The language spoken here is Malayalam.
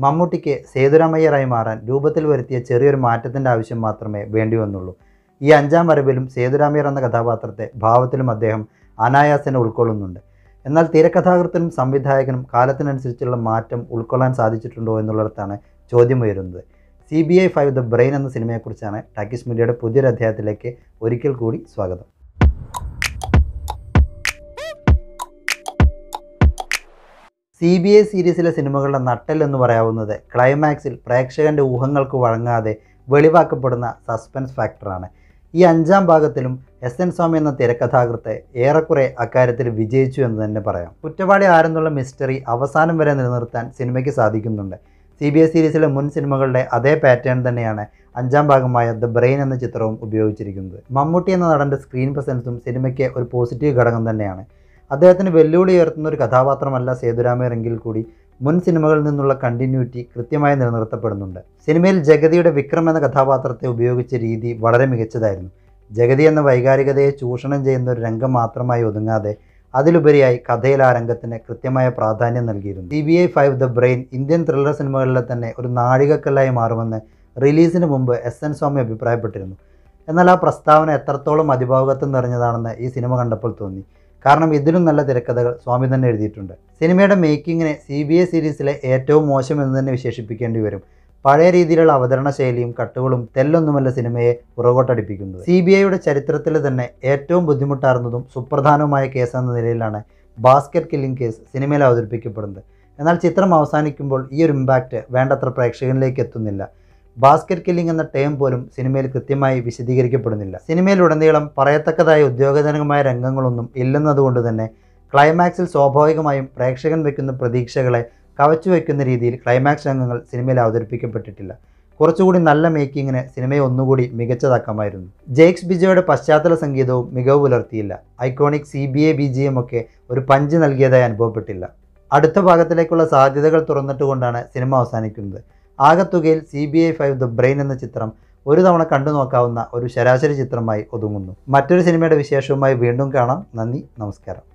മമ്മൂട്ടിക്ക് സേതുരാമയ്യറായി മാറാൻ രൂപത്തിൽ വരുത്തിയ ചെറിയൊരു മാറ്റത്തിൻ്റെ ആവശ്യം മാത്രമേ വേണ്ടി വന്നുള്ളൂ ഈ അഞ്ചാം വരവിലും സേതുരാമയ്യർ എന്ന കഥാപാത്രത്തെ ഭാവത്തിലും അദ്ദേഹം അനായാസനെ ഉൾക്കൊള്ളുന്നുണ്ട് എന്നാൽ തിരക്കഥാകൃത്തിനും സംവിധായകനും കാലത്തിനനുസരിച്ചുള്ള മാറ്റം ഉൾക്കൊള്ളാൻ സാധിച്ചിട്ടുണ്ടോ എന്നുള്ളിടത്താണ് ചോദ്യമുയരുന്നത് C B I five the brain എന്ന സിനിമയെക്കുറിച്ചാണ് ടാക്കിസ് മീഡിയയുടെ പുതിയൊരു അധ്യായത്തിലേക്ക് ഒരിക്കൽ കൂടി സ്വാഗതം സി ബി ഐ സീരീസിലെ സിനിമകളുടെ നട്ടൽ എന്ന് പറയാവുന്നത് ക്ലൈമാക്സിൽ പ്രേക്ഷകൻ്റെ ഊഹങ്ങൾക്ക് വഴങ്ങാതെ വെളിവാക്കപ്പെടുന്ന സസ്പെൻസ് ഫാക്ടറാണ് ഈ അഞ്ചാം ഭാഗത്തിലും എസ് എൻ സ്വാമി എന്ന തിരക്കഥാകൃത്ത് ഏറെക്കുറെ അക്കാര്യത്തിൽ വിജയിച്ചു എന്ന് തന്നെ പറയാം കുറ്റവാളി ആരെന്നുള്ള മിസ്റ്ററി അവസാനം വരെ നിലനിർത്താൻ സിനിമയ്ക്ക് സാധിക്കുന്നുണ്ട് സി ബി എസ് സീരീസിലെ മുൻ സിനിമകളുടെ അതേ പാറ്റേൺ തന്നെയാണ് അഞ്ചാം ഭാഗമായ ദ ബ്രെയിൻ എന്ന ചിത്രവും ഉപയോഗിച്ചിരിക്കുന്നത് മമ്മൂട്ടി എന്ന നടൻ്റെ സ്ക്രീൻ പ്രസൻസും സിനിമയ്ക്ക് ഒരു പോസിറ്റീവ് ഘടകം തന്നെയാണ് അദ്ദേഹത്തിന് വെല്ലുവിളി ഉയർത്തുന്ന ഒരു കഥാപാത്രമല്ല സേതുരാമയ്യർ എങ്കിൽ കൂടി മുൻ സിനിമകളിൽ നിന്നുള്ള കണ്ടിന്യൂറ്റി കൃത്യമായി നിലനിർത്തപ്പെടുന്നുണ്ട് സിനിമയിൽ ജഗതിയുടെ വിക്രം എന്ന കഥാപാത്രത്തെ ഉപയോഗിച്ച രീതി വളരെ മികച്ചതായിരുന്നു ജഗതി എന്ന വൈകാരികതയെ ചൂഷണം ചെയ്യുന്ന ഒരു രംഗം മാത്രമായി ഒതുങ്ങാതെ അതിലുപരിയായി കഥയിൽ ആ രംഗത്തിന് കൃത്യമായ പ്രാധാന്യം നൽകിയിരുന്നു C B I five the brain Indian thriller സിനിമകളിലെ തന്നെ ഒരു നാഴികക്കല്ലായി മാറുമെന്ന് റിലീസിന് മുമ്പ് എസ് എൻ സ്വാമി അഭിപ്രായപ്പെട്ടിരുന്നു എന്നാൽ ആ പ്രസ്താവന എത്രത്തോളം അതിഭാവകത്വം നിറഞ്ഞതാണെന്ന് ഈ സിനിമ കണ്ടപ്പോൾ തോന്നി കാരണം ഇതിലും നല്ല തിരക്കഥകൾ സ്വാമി തന്നെ എഴുതിയിട്ടുണ്ട് സിനിമയുടെ മേക്കിങ്ങിനെ സി ബി എ സീരീസിലെ ഏറ്റവും മോശം എന്ന് തന്നെ വിശേഷിപ്പിക്കേണ്ടി വരും പഴയ രീതിയിലുള്ള അവതരണ ശൈലിയും കട്ടുകളും തെല്ലൊന്നുമല്ല സിനിമയെ പുറകോട്ടടിപ്പിക്കുന്നത് സി ബി ഐയുടെ ചരിത്രത്തിൽ തന്നെ ഏറ്റവും ബുദ്ധിമുട്ടാർന്നതും സുപ്രധാനവുമായ കേസ് എന്ന നിലയിലാണ് ബാസ്ക്കറ്റ് കില്ലിംഗ് കേസ് സിനിമയിൽ അവതരിപ്പിക്കപ്പെടുന്നത് എന്നാൽ ചിത്രം അവസാനിക്കുമ്പോൾ ഈ ഒരു ഇമ്പാക്റ്റ് വേണ്ടത്ര പ്രേക്ഷകനിലേക്ക് എത്തുന്നില്ല ബാസ്ക്കറ്റ് കില്ലിംഗ് എന്ന ടേം പോലും സിനിമയിൽ കൃത്യമായി വിശദീകരിക്കപ്പെടുന്നില്ല സിനിമയിലുടനീളം പറയത്തക്കതായ ഉദ്യോഗജനകമായ രംഗങ്ങളൊന്നും ഇല്ലെന്നതുകൊണ്ട് തന്നെ ക്ലൈമാക്സിൽ സ്വാഭാവികമായും പ്രേക്ഷകൻ വയ്ക്കുന്ന പ്രതീക്ഷകളെ കവച്ചു വയ്ക്കുന്ന രീതിയിൽ ക്ലൈമാക്സ് രംഗങ്ങൾ സിനിമയിൽ അവതരിപ്പിക്കപ്പെട്ടിട്ടില്ല കുറച്ചുകൂടി നല്ല മേക്കിങ്ങിന് സിനിമയെ ഒന്നുകൂടി മികച്ചതാക്കാമായിരുന്നു ജെയ്ക്സ് ബിജോയുടെ പശ്ചാത്തല സംഗീതവും മികവ് പുലർത്തിയില്ല iconic C B A B G M ഒക്കെ ഒരു പഞ്ച് നൽകിയതായി അനുഭവപ്പെട്ടില്ല അടുത്ത ഭാഗത്തിലേക്കുള്ള സാധ്യതകൾ തുറന്നിട്ടുകൊണ്ടാണ് സിനിമ അവസാനിക്കുന്നത് ആകത്തുകയിൽ C B I five the brain എന്ന ചിത്രം ഒരു തവണ കണ്ടു നോക്കാവുന്ന ഒരു ശരാശരി ചിത്രമായി ഒതുങ്ങുന്നു മറ്റൊരു സിനിമയുടെ വിശേഷവുമായി വീണ്ടും കാണാം നന്ദി നമസ്കാരം